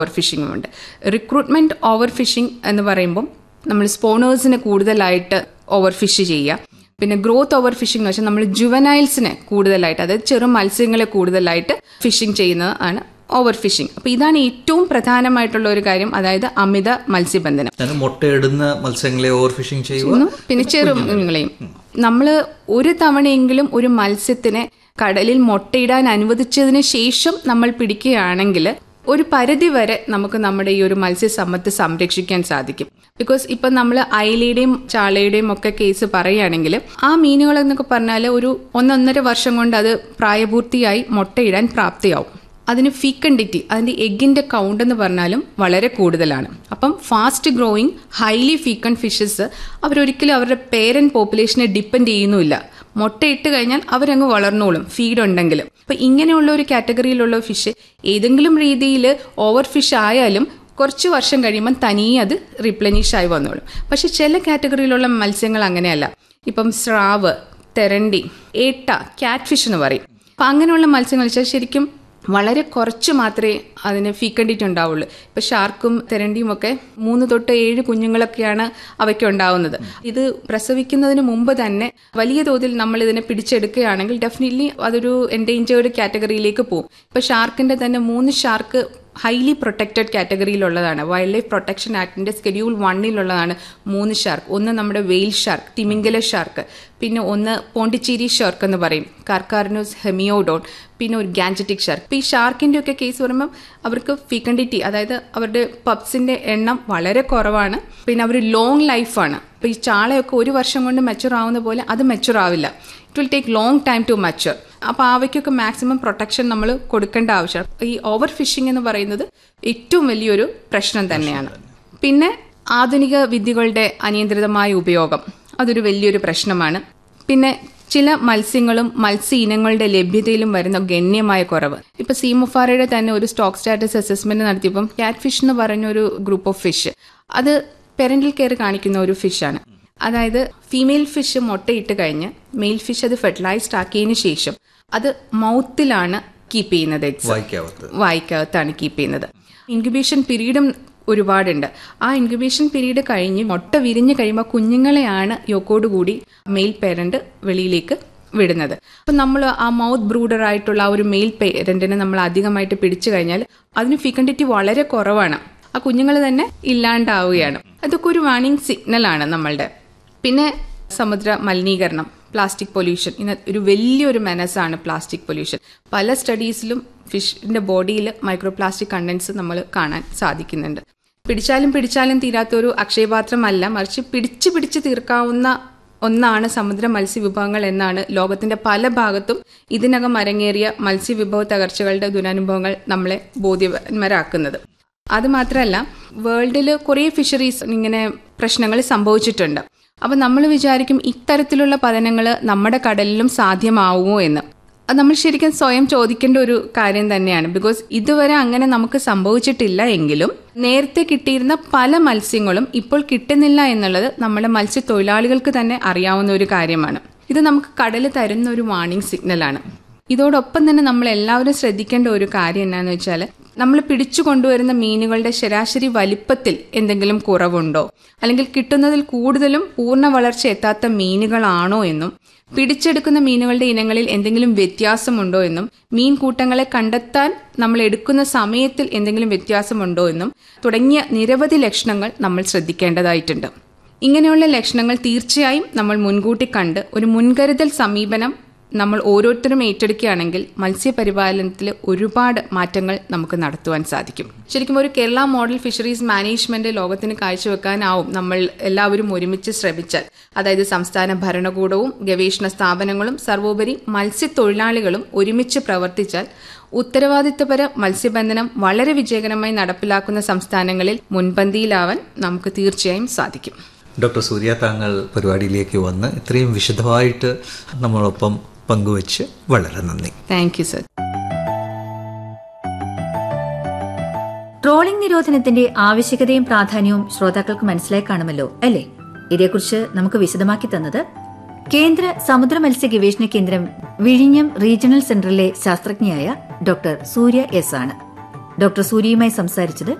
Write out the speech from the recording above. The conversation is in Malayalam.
ഓവർ ഫിഷിംഗും ഉണ്ട് റിക്രൂട്ട്മെന്റ് ഓവർ ഫിഷിംഗ് എന്ന് പറയുമ്പോൾ നമ്മൾ സ്പോണേഴ്സിനെ കൂടുതലായിട്ട് ഓവർ ഫിഷ് ചെയ്യുക പിന്നെ ഗ്രോത്ത് ഓവർ ഫിഷിംഗ് എന്ന് വെച്ചാൽ നമ്മൾ ജുവനൈൽസിനെ കൂടുതലായിട്ട് അതായത് ചെറു മത്സ്യങ്ങളെ കൂടുതലായിട്ട് ഫിഷിംഗ് ചെയ്യുന്നത് ആണ് ഓവർ ഫിഷിംഗ് അപ്പൊ ഇതാണ് ഏറ്റവും പ്രധാനമായിട്ടുള്ള ഒരു കാര്യം അതായത് അമിത മത്സ്യബന്ധനം ഞാൻ മുട്ടയിടുന്ന മത്സ്യങ്ങളെ ഓവർ ഫിഷിംഗ് ചെയ്യുക ചെയ്യുന്നു. പിന്നെ ചെറുമീനുകളെയും നമ്മൾ ഒരു തവണയെങ്കിലും ഒരു മത്സ്യത്തിനെ കടലിൽ മുട്ടയിടാൻ അനുവദിച്ചതിന് ശേഷം നമ്മൾ പിടിക്കുകയാണെങ്കിൽ ഒരു പരിധി വരെ നമുക്ക് നമ്മുടെ ഈ ഒരു മത്സ്യസമ്പത്ത് സംരക്ഷിക്കാൻ സാധിക്കും ബിക്കോസ് ഇപ്പൊ നമ്മൾ അയലയുടെയും ചാളയുടെയും ഒക്കെ കേസ് പറയുകയാണെങ്കിൽ ആ മീനുകൾ എന്നൊക്കെ പറഞ്ഞാൽ ഒരു ഒന്നൊന്നര വർഷം കൊണ്ട് അത് പ്രായപൂർത്തിയായി മുട്ടയിടാൻ പ്രാപ്തിയാവും അതിന് ഫീക്കൻഡിറ്റി അതിന്റെ എഗിന്റെ കൗണ്ട് എന്ന് പറഞ്ഞാലും വളരെ കൂടുതലാണ് അപ്പം fast growing highly fecund fishes അവരൊരിക്കലും അവരുടെ പേരന്റ് പോപ്പുലേഷനെ ഡിപ്പെൻഡ് ചെയ്യുന്നുമില്ല മുട്ടയിട്ട് കഴിഞ്ഞാൽ അവരങ്ങ് വളർന്നോളും ഫീഡ് ഉണ്ടെങ്കിലും അപ്പൊ ഇങ്ങനെയുള്ള ഒരു കാറ്റഗറിയിലുള്ള ഫിഷ് ഏതെങ്കിലും രീതിയിൽ ഓവർ ഫിഷ് ആയാലും കുറച്ച് വർഷം കഴിയുമ്പോൾ തനിയെ അത് റിപ്ലനിഷ് ആയി വന്നോളും പക്ഷെ ചില കാറ്റഗറിയിലുള്ള മത്സ്യങ്ങൾ അങ്ങനെയല്ല ഇപ്പം സ്രാവ് തെരണ്ടി ഏട്ട കാറ്റ് ഫിഷ് എന്ന് പറയും അപ്പൊ അങ്ങനെയുള്ള മത്സ്യങ്ങൾ വെച്ചാൽ ശരിക്കും വളരെ കുറച്ച് മാത്രമേ അതിന് ഫീക്കണ്ടിറ്റ് ഉണ്ടാവുള്ളൂ ഇപ്പൊ ഷാർക്കും തെരണ്ടിയും ഒക്കെ മൂന്ന് തൊട്ട് ഏഴ് കുഞ്ഞുങ്ങളൊക്കെയാണ് അവയ്ക്ക് ഉണ്ടാവുന്നത് ഇത് പ്രസവിക്കുന്നതിന് മുമ്പ് തന്നെ വലിയ തോതിൽ നമ്മൾ ഇതിനെ പിടിച്ചെടുക്കുകയാണെങ്കിൽ ഡെഫിനറ്റ്ലി അതൊരു എൻഡേഞ്ചേർഡ് കാറ്റഗറിയിലേക്ക് പോകും ഇപ്പൊ ഷാർക്കിന്റെ തന്നെ മൂന്ന് ഷാർക്ക് ഹൈലി പ്രൊട്ടക്റ്റഡ് കാറ്റഗറിയിലുള്ളതാണ് വൈൽഡ് ലൈഫ് പ്രൊട്ടക്ഷൻ ആക്ടിന്റെ സ്കെഡ്യൂൾ വണ്ണിലുള്ളതാണ് മൂന്ന് ഷാർക്ക് ഒന്ന് നമ്മുടെ വെയിൽ ഷാർക്ക് തിമിംഗല ഷാർക്ക് പിന്നെ ഒന്ന് പോണ്ടിച്ചേരി ഷാർക്ക് എന്ന് പറയും കാർക്കാർനോസ് ഹെമിയോഡോൺ പിന്നെ ഒരു ഗാൻജറ്റിക് ഷാർക്ക് ഇപ്പൊ ഈ ഷാർക്കിന്റെ ഒക്കെ കേസ് പറയുമ്പോൾ അവർക്ക് ഫിക്കണ്ടിറ്റി അതായത് അവരുടെ പപ്സിന്റെ എണ്ണം വളരെ കുറവാണ് പിന്നെ അവർ ലോങ് ലൈഫാണ് ഇപ്പൊ ഈ ചാളയൊക്കെ ഒരു വർഷം കൊണ്ട് മെച്ചുർ ആവുന്ന പോലെ അത് മെച്ചുർ ആവില്ല it will take long time to mature അപ്പൊ അവയ്ക്കൊക്കെ മാക്സിമം പ്രൊട്ടക്ഷൻ നമ്മൾ കൊടുക്കേണ്ട ആവശ്യം ഈ ഓവർ ഫിഷിംഗ് എന്ന് പറയുന്നത് ഏറ്റവും വലിയൊരു പ്രശ്നം തന്നെയാണ് പിന്നെ ആധുനിക വിദ്യകളുടെ അനിയന്ത്രിതമായ ഉപയോഗം അതൊരു വലിയൊരു പ്രശ്നമാണ് പിന്നെ ചില മത്സ്യങ്ങളും മത്സ്യ ഇനങ്ങളുടെ ലഭ്യതയിലും വരുന്ന ഗണ്യമായ കുറവ് ഇപ്പൊ സീമൊഫാറയുടെ തന്നെ ഒരു സ്റ്റോക്ക് സ്റ്റാറ്റസ് അസസ്മെന്റ് നടത്തിയപ്പം കാറ്റ് ഫിഷ് എന്ന് പറഞ്ഞ ഒരു ഗ്രൂപ്പ് ഓഫ് ഫിഷ് അത് പെരന്റൽ കെയർ കാണിക്കുന്ന ഒരു ഫിഷാണ് അതായത് ഫീമെയിൽ ഫിഷ് മുട്ടയിട്ട് കഴിഞ്ഞ് മെയിൽ ഫിഷ് അത് ഫെർട്ടിലൈസ്ഡ് ആക്കിയതിന് ശേഷം അത് മൗത്തിലാണ് കീപ്പ് ചെയ്യുന്നത് eggs. വായിക്കാവത്ത് വായിക്കകത്താണ് കീപ്പ് ചെയ്യുന്നത് ഇൻക്യുബേഷൻ പീരീഡും ഒരുപാടുണ്ട് ആ ഇൻക്യുബേഷൻ പീരീഡ് കഴിഞ്ഞ് മുട്ട വിരിഞ്ഞ് കഴിയുമ്പോൾ കുഞ്ഞുങ്ങളെയാണ് യോക്കോട് കൂടി മെയിൽ പേരന്റ് വെളിയിലേക്ക് വിടുന്നത് അപ്പൊ നമ്മൾ ആ മൗത്ത് ബ്രൂഡർ ആയിട്ടുള്ള ആ ഒരു മെയിൽ പേരന്റിനെ നമ്മൾ അധികമായിട്ട് പിടിച്ചു കഴിഞ്ഞാൽ അതിന് ഫിക്കണ്ടിറ്റി വളരെ കുറവാണ് ആ കുഞ്ഞുങ്ങൾ തന്നെ ഇല്ലാണ്ടാവുകയാണ് അതൊക്കെ ഒരു വാണിംഗ് സിഗ്നലാണ് നമ്മളുടെ പിന്നെ സമുദ്ര മലിനീകരണം പ്ലാസ്റ്റിക് പൊല്യൂഷൻ ഇന്ന് ഒരു വലിയൊരു മെനസാണ് പ്ലാസ്റ്റിക് പൊല്യൂഷൻ പല സ്റ്റഡീസിലും ഫിഷിന്റെ ബോഡിയിൽ മൈക്രോ പ്ലാസ്റ്റിക് കണ്ടൻസ് നമ്മൾ കാണാൻ സാധിക്കുന്നുണ്ട് പിടിച്ചാലും പിടിച്ചാലും തീരാത്ത ഒരു അക്ഷയപാത്രമല്ല മറിച്ച് പിടിച്ച് പിടിച്ച് തീർക്കാവുന്ന ഒന്നാണ് സമുദ്ര മത്സ്യവിഭവങ്ങൾ എന്നാണ് ലോകത്തിന്റെ പല ഭാഗത്തും ഇതിനകം അരങ്ങേറിയ മത്സ്യവിഭവ തകർച്ചകളുടെ ദുരനുഭവങ്ങൾ നമ്മളെ ബോധ്യന്മാരാക്കുന്നത് അത് മാത്രമല്ല വേൾഡിൽ കുറേ ഫിഷറീസ് ഇങ്ങനെ പ്രശ്നങ്ങൾ സംഭവിച്ചിട്ടുണ്ട് അപ്പൊ നമ്മൾ വിചാരിക്കും ഇത്തരത്തിലുള്ള പതനങ്ങൾ നമ്മുടെ കടലിലും സാധ്യമാവുമോ എന്ന് അത് നമ്മൾ ശരിക്കും സ്വയം ചോദിക്കേണ്ട ഒരു കാര്യം തന്നെയാണ് ബിക്കോസ് ഇതുവരെ അങ്ങനെ നമുക്ക് സംഭവിച്ചിട്ടില്ല എങ്കിലും നേരത്തെ കിട്ടിയിരുന്ന പല മത്സ്യങ്ങളും ഇപ്പോൾ കിട്ടുന്നില്ല എന്നുള്ളത് നമ്മുടെ മത്സ്യത്തൊഴിലാളികൾക്ക് തന്നെ അറിയാവുന്ന ഒരു കാര്യമാണ് ഇത് നമുക്ക് കടൽ തരുന്ന ഒരു വാർണിംഗ് സിഗ്നലാണ് ഇതോടൊപ്പം തന്നെ നമ്മൾ എല്ലാവരും ശ്രദ്ധിക്കേണ്ട ഒരു കാര്യം എന്നാന്ന് വെച്ചാൽ നമ്മൾ പിടിച്ചു കൊണ്ടുവരുന്ന മീനുകളുടെ ശരാശരി വലിപ്പത്തിൽ എന്തെങ്കിലും കുറവുണ്ടോ അല്ലെങ്കിൽ കിട്ടുന്നതിൽ കൂടുതലും പൂർണ്ണ വളർച്ച എത്താത്ത മീനുകളാണോ എന്നും പിടിച്ചെടുക്കുന്ന മീനുകളുടെ ഇനങ്ങളിൽ എന്തെങ്കിലും വ്യത്യാസമുണ്ടോ എന്നും മീൻ കൂട്ടങ്ങളെ കണ്ടെത്താൻ നമ്മൾ എടുക്കുന്ന സമയത്തിൽ എന്തെങ്കിലും വ്യത്യാസമുണ്ടോ എന്നും തുടങ്ങിയ നിരവധി ലക്ഷണങ്ങൾ നമ്മൾ ശ്രദ്ധിക്കേണ്ടതായിട്ടുണ്ട് ഇങ്ങനെയുള്ള ലക്ഷണങ്ങൾ തീർച്ചയായും നമ്മൾ മുൻകൂട്ടി കണ്ട് ഒരു മുൻകരുതൽ സമീപനം നമ്മൾ ഓരോരുത്തരും ഏറ്റെടുക്കുകയാണെങ്കിൽ മത്സ്യപരിപാലനത്തിൽ ഒരുപാട് മാറ്റങ്ങൾ നമുക്ക് നടത്തുവാൻ സാധിക്കും ശരിക്കും ഒരു കേരള മോഡൽ ഫിഷറീസ് മാനേജ്മെന്റ് ലോകത്തിന് കാഴ്ചവെക്കാനാവും നമ്മൾ എല്ലാവരും ഒരുമിച്ച് ശ്രമിച്ചാൽ അതായത് സംസ്ഥാന ഭരണകൂടവും ഗവേഷണ സ്ഥാപനങ്ങളും സർവോപരി മത്സ്യത്തൊഴിലാളികളും ഒരുമിച്ച് പ്രവർത്തിച്ചാൽ ഉത്തരവാദിത്തപര മത്സ്യബന്ധനം വളരെ വിജയകരമായി നടപ്പിലാക്കുന്ന സംസ്ഥാനങ്ങളിൽ മുൻപന്തിയിലാവാൻ നമുക്ക് തീർച്ചയായും സാധിക്കും ഡോക്ടർ സൂര്യ താങ്കൾ പരിപാടിയിലേക്ക് വന്ന് ഇത്രയും വിശദമായിട്ട് നമ്മളൊപ്പം പങ്കുവച്ച് വളരെ നന്ദി താങ്ക് യു സർ ട്രോളിംഗ് നിരോധനത്തിന്റെ ആവശ്യകതയും പ്രാധാന്യവും ശ്രോതാക്കൾക്ക് മനസ്സിലായി കാണുമല്ലോ അല്ലേ ഇതേക്കുറിച്ച് നമുക്ക് വിശദമാക്കി തന്നത് കേന്ദ്ര സമുദ്ര മത്സ്യ ഗവേഷണ കേന്ദ്രം വിഴിഞ്ഞം റീജിയണൽ സെന്ററിലെ ശാസ്ത്രജ്ഞയായ ഡോക്ടർ സൂര്യ എസ് ആണ് ഡോക്ടർ സൂര്യയുമായി സംസാരിച്ചത്